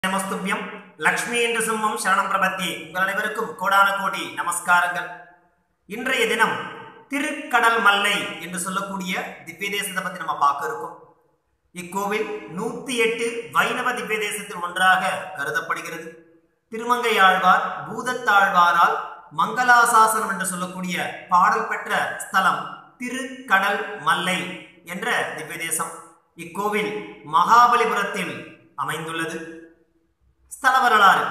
நமஸ்துபியம் லக்ஷ்மி என்று சிம்மம் சரணம் பிரபத்தி உங்கள் அனைவருக்கும் கோடான கோடி நமஸ்காரங்கள் இன்றைய தினம் திருக்கடல் மல்லை என்று சொல்லக்கூடிய திவ்ய தேசத்தை பத்தி நம்ம பார்க்க இருக்கோம் இக்கோவில் நூத்தி எட்டு வைணவ திவ்ய தேசத்தில் ஒன்றாக கருதப்படுகிறது திருமங்கை ஆழ்வார் பூதத்தாழ்வாரால் மங்களாசாசனம் என்று சொல்லக்கூடிய பாடல் பெற்ற ஸ்தலம் திருக்கடல் மல்லை என்ற திவ்ய தேசம் இக்கோவில் மகாபலிபுரத்தில் அமைந்துள்ளது ஸ்தல வரலாறு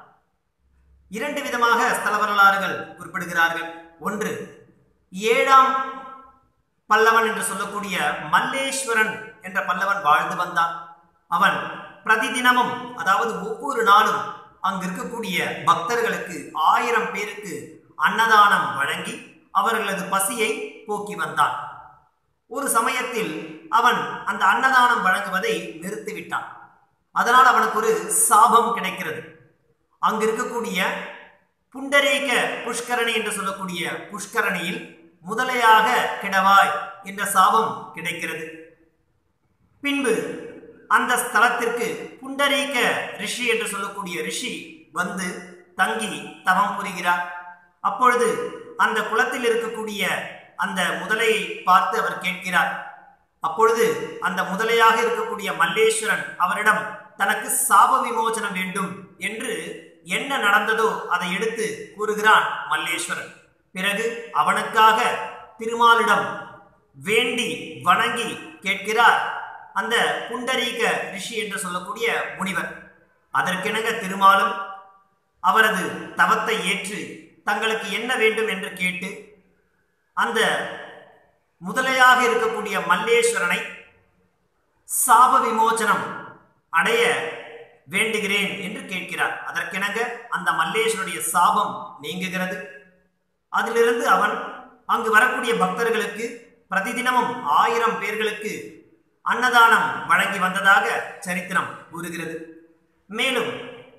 இரண்டு விதமாக ஸ்தல வரலாறுகள் குறிப்பிடுகிறார்கள் ஒன்று ஏழாம் பல்லவன் என்று சொல்லக்கூடிய மல்லேஸ்வரன் என்ற பல்லவன் வாழ்ந்து வந்தான் அவன் பிரதிதினமும் அதாவது ஒவ்வொரு நாளும் அங்கு இருக்கக்கூடிய பக்தர்களுக்கு ஆயிரம் பேருக்கு அன்னதானம் வழங்கி அவர்களது பசியை போக்கி வந்தான் ஒரு சமயத்தில் அவன் அந்த அன்னதானம் வழங்குவதை நிறுத்திவிட்டான் அதனால் அவனுக்கு ஒரு சாபம் கிடைக்கிறது அங்கு இருக்கக்கூடிய புண்டரீக புஷ்கரணி என்று சொல்லக்கூடிய புஷ்கரணியில் முதலையாக கிடவாய் என்ற சாபம் கிடைக்கிறது பின்பு அந்த ஸ்தலத்திற்கு புண்டரீக ரிஷி என்று சொல்லக்கூடிய ரிஷி வந்து தங்கி தவம் புரிகிறார் அப்பொழுது அந்த குளத்தில் இருக்கக்கூடிய அந்த முதலையை பார்த்து அவர் கேட்கிறார் அப்பொழுது அந்த முதலையாக இருக்கக்கூடிய மல்லேஸ்வரன் அவரிடம் தனக்கு சாப விமோசனம் வேண்டும் என்று என்ன நடந்ததோ அதை எடுத்து கூறுகிறான் மல்லேஸ்வரன் பிறகு அவனுக்காக திருமாலிடம் வேண்டி வணங்கி கேட்கிறார் அந்த புண்டரீக ரிஷி என்று சொல்லக்கூடிய முனிவர் அதற்கெனங்க திருமாலும் அவரது தவத்தை ஏற்று தங்களுக்கு என்ன வேண்டும் என்று கேட்டு அந்த முதலையாக இருக்கக்கூடிய மல்லேஸ்வரனை சாப விமோசனம் அடைய வேண்டுகிறேன் என்று கேட்கிறார் அதற்கெனங்க அந்த மல்லேஸ்வருடைய சாபம் நீங்குகிறது அதிலிருந்து அவன் அங்கு வரக்கூடிய பக்தர்களுக்கு பிரதிதினமும் ஆயிரம் பேர்களுக்கு அன்னதானம் வழங்கி வந்ததாக சரித்திரம் கூறுகிறது மேலும்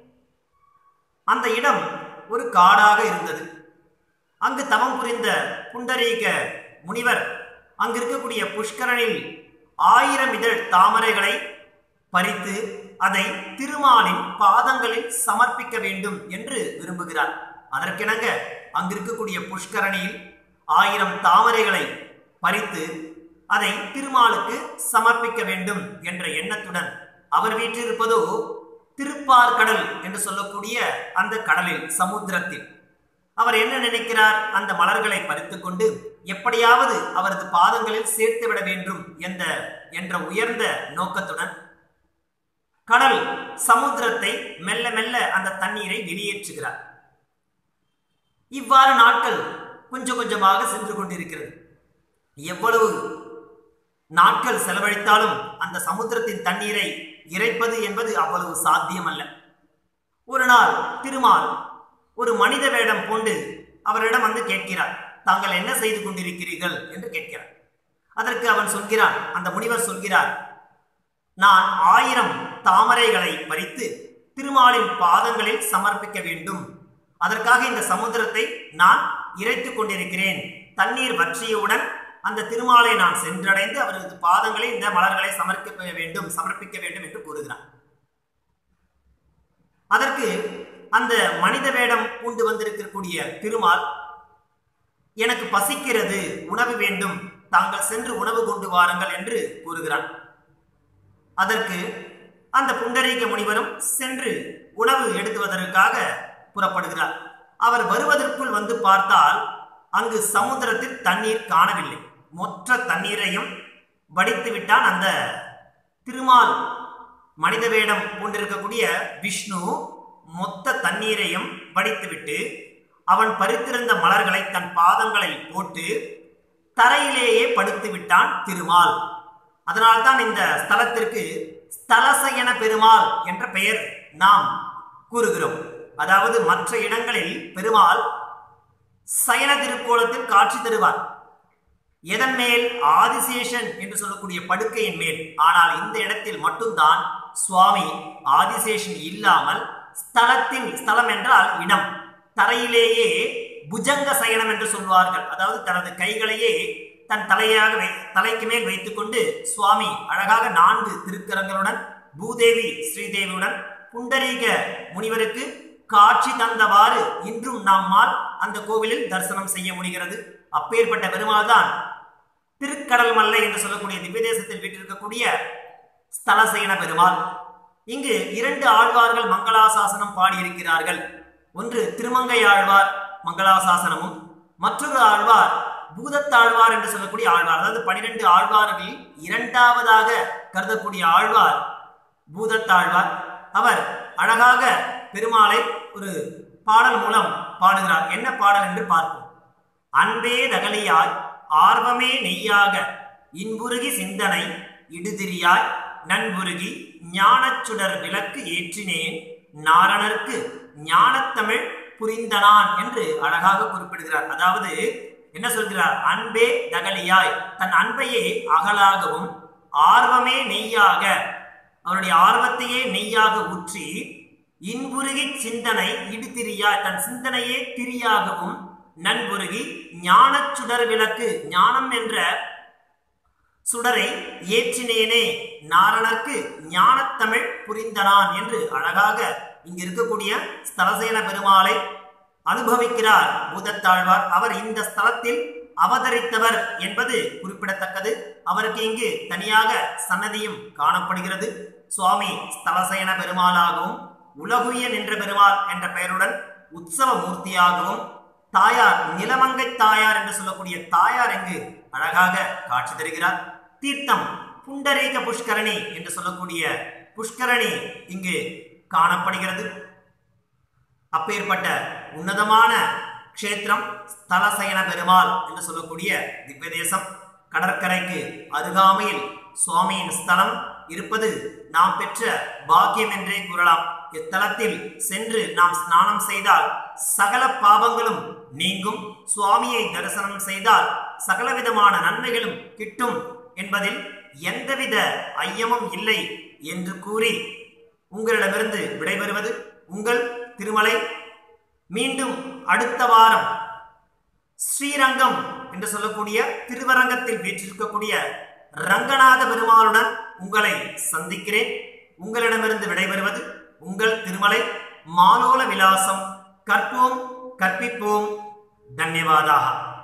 அந்த இடம் ஒரு காடாக இருந்தது அங்கு தவம் புரிந்த புண்டரீக முனிவர் அங்கு இருக்கக்கூடிய புஷ்கரனில் ஆயிரம் இதழ் தாமரைகளை பறித்து அதை திருமாலின் பாதங்களில் சமர்ப்பிக்க வேண்டும் என்று விரும்புகிறார் அதற்கிணங்க அங்கு இருக்கக்கூடிய புஷ்கரணியில் ஆயிரம் தாமரைகளை பறித்து அதை திருமாலுக்கு சமர்ப்பிக்க வேண்டும் என்ற எண்ணத்துடன் அவர் வீற்றிருப்பதோ திருப்பார்கடல் என்று சொல்லக்கூடிய அந்த கடலில் சமுத்திரத்தில் அவர் என்ன நினைக்கிறார் அந்த மலர்களை பறித்துக் கொண்டு எப்படியாவது அவரது பாதங்களில் சேர்த்து விட வேண்டும் என்ற என்ற உயர்ந்த நோக்கத்துடன் கடல் சமுத்திரத்தை மெல்ல மெல்ல அந்த தண்ணீரை வெளியேற்றுகிறார் இவ்வாறு நாட்கள் கொஞ்சம் கொஞ்சமாக சென்று கொண்டிருக்கிறது எவ்வளவு நாட்கள் செலவழித்தாலும் அந்த சமுத்திரத்தின் தண்ணீரை இறைப்பது என்பது அவ்வளவு சாத்தியம் அல்ல ஒரு நாள் திருமால் ஒரு மனித வேடம் கொண்டு அவரிடம் வந்து கேட்கிறார் தாங்கள் என்ன செய்து கொண்டிருக்கிறீர்கள் என்று கேட்கிறார் அதற்கு அவன் சொல்கிறான் அந்த முனிவர் சொல்கிறார் நான் ஆயிரம் தாமரைகளை பறித்து திருமாலின் பாதங்களில் சமர்ப்பிக்க வேண்டும் அதற்காக இந்த சமுத்திரத்தை நான் இறைத்துக் கொண்டிருக்கிறேன் தண்ணீர் வற்றியவுடன் அந்த திருமாலை நான் சென்றடைந்து அவரது பாதங்களை இந்த மலர்களை சமர்ப்பிக்க வேண்டும் சமர்ப்பிக்க வேண்டும் என்று கூறுகிறான் அதற்கு அந்த மனித வேடம் பூண்டு வந்திருக்கக்கூடிய திருமால் எனக்கு பசிக்கிறது உணவு வேண்டும் தாங்கள் சென்று உணவு கொண்டு வாருங்கள் என்று கூறுகிறான் அதற்கு அந்த புண்டரீக முனிவரும் சென்று உணவு எடுத்துவதற்காக புறப்படுகிறார் அவர் வருவதற்குள் வந்து பார்த்தால் அங்கு சமுத்திரத்தில் தண்ணீர் காணவில்லை மொற்ற தண்ணீரையும் வடித்து விட்டான் அந்த திருமால் மனித வேடம் கொண்டிருக்கக்கூடிய விஷ்ணு மொத்த தண்ணீரையும் வடித்துவிட்டு அவன் பறித்திருந்த மலர்களை தன் பாதங்களில் போட்டு தரையிலேயே படுத்து விட்டான் திருமால் அதனால்தான் இந்த ஸ்தலத்திற்கு ஸ்தலசயன பெருமாள் என்ற பெயர் நாம் கூறுகிறோம் அதாவது மற்ற இடங்களில் பெருமாள் சயன திருக்கோலத்தில் காட்சி தருவார் எதன் மேல் ஆதிசேஷன் என்று சொல்லக்கூடிய படுக்கையின் மேல் ஆனால் இந்த இடத்தில் மட்டும்தான் சுவாமி ஆதிசேஷன் இல்லாமல் ஸ்தலத்தின் ஸ்தலம் என்றால் இடம் தரையிலேயே புஜங்க சயனம் என்று சொல்வார்கள் அதாவது தனது கைகளையே தன் தலையாக வை தலைக்கு மேல் வைத்துக்கொண்டு சுவாமி அழகாக நான்கு திருக்கரங்களுடன் பூதேவி ஸ்ரீதேவியுடன் புண்டரீக முனிவருக்கு காட்சி தந்தவாறு இன்றும் நம்மால் அந்த கோவிலில் தரிசனம் செய்ய முடிகிறது அப்பேற்பட்ட பெருமாள் தான் திருக்கடல் மல்லை என்று சொல்லக்கூடிய திவ்யதேசத்தில் வீற்றிருக்கக்கூடிய ஸ்தலசேன பெருமாள் இங்கு இரண்டு ஆழ்வார்கள் மங்களாசாசனம் பாடியிருக்கிறார்கள் ஒன்று திருமங்கை ஆழ்வார் மங்களாசாசனமும் மற்றொரு ஆழ்வார் பூதத்தாழ்வார் என்று சொல்லக்கூடிய ஆழ்வார் அதாவது பனிரெண்டு ஆழ்வார்களில் இரண்டாவதாக கருதக்கூடிய ஆழ்வார் பூதத்தாழ்வார் அவர் அழகாக பெருமாளை ஒரு பாடல் மூலம் பாடுகிறார் என்ன பாடல் என்று பார்ப்போம் அன்பே தகலியாய் ஆர்வமே நெய்யாக இன்புருகி சிந்தனை இடுதிரியாய் நண்புருகி ஞானச்சுடர் விளக்கு ஏற்றினேன் நாரணர்க்கு ஞானத்தமிழ் புரிந்தனான் என்று அழகாக குறிப்பிடுகிறார் அதாவது என்ன சொல்கிறார் அன்பே தகலியாய் தன் அன்பையே அகலாகவும் ஆர்வமே நெய்யாக அவருடைய ஆர்வத்தையே நெய்யாக ஊற்றி இன்புருகி சிந்தனை இடுதிரியாய் தன் சிந்தனையே திரியாகவும் நண்புருகி ஞானச் சுடர் விளக்கு ஞானம் என்ற சுடரை ஏற்றினேனே நாரணர்க்கு ஞானத்தமிழ் புரிந்தனான் என்று அழகாக இங்கு இருக்கக்கூடிய ஸ்தலசேன பெருமாளை அனுபவிக்கிறார் பூதத்தாழ்வார் அவர் இந்த ஸ்தலத்தில் அவதரித்தவர் என்பது குறிப்பிடத்தக்கது அவருக்கு இங்கு தனியாக சன்னதியும் காணப்படுகிறது சுவாமி ஸ்தலசேன பெருமாளாகவும் உலகுய நின்ற பெருமாள் என்ற பெயருடன் உற்சவ மூர்த்தியாகவும் தாயார் நிலமங்கை தாயார் என்று சொல்லக்கூடிய தாயார் இங்கு அழகாக காட்சி தருகிறார் தீர்த்தம் புண்டரீக புஷ்கரணி என்று சொல்லக்கூடிய புஷ்கரணி இங்கு காணப்படுகிறது அப்பேற்பட்ட உன்னதமான க்ஷேத்திரம் ஸ்தலசயன பெருமாள் என்று சொல்லக்கூடிய திவ்யதேசம் கடற்கரைக்கு அருகாமையில் சுவாமியின் ஸ்தலம் இருப்பது நாம் பெற்ற பாக்கியம் என்றே கூறலாம் இத்தலத்தில் சென்று நாம் ஸ்நானம் செய்தால் சகல பாவங்களும் நீங்கும் சுவாமியை தரிசனம் செய்தால் சகலவிதமான நன்மைகளும் கிட்டும் என்பதில் எந்தவித ஐயமும் இல்லை என்று கூறி உங்களிடமிருந்து விடைபெறுவது உங்கள் திருமலை மீண்டும் அடுத்த வாரம் ஸ்ரீரங்கம் என்று சொல்லக்கூடிய திருவரங்கத்தில் வீற்றிருக்கக்கூடிய ரங்கநாத பெருமாளுடன் உங்களை சந்திக்கிறேன் உங்களிடமிருந்து விடைபெறுவது உங்கள் திருமலை மாலோல விலாசம் கற்போம் கற்பிப்போம் தன்யவாதாக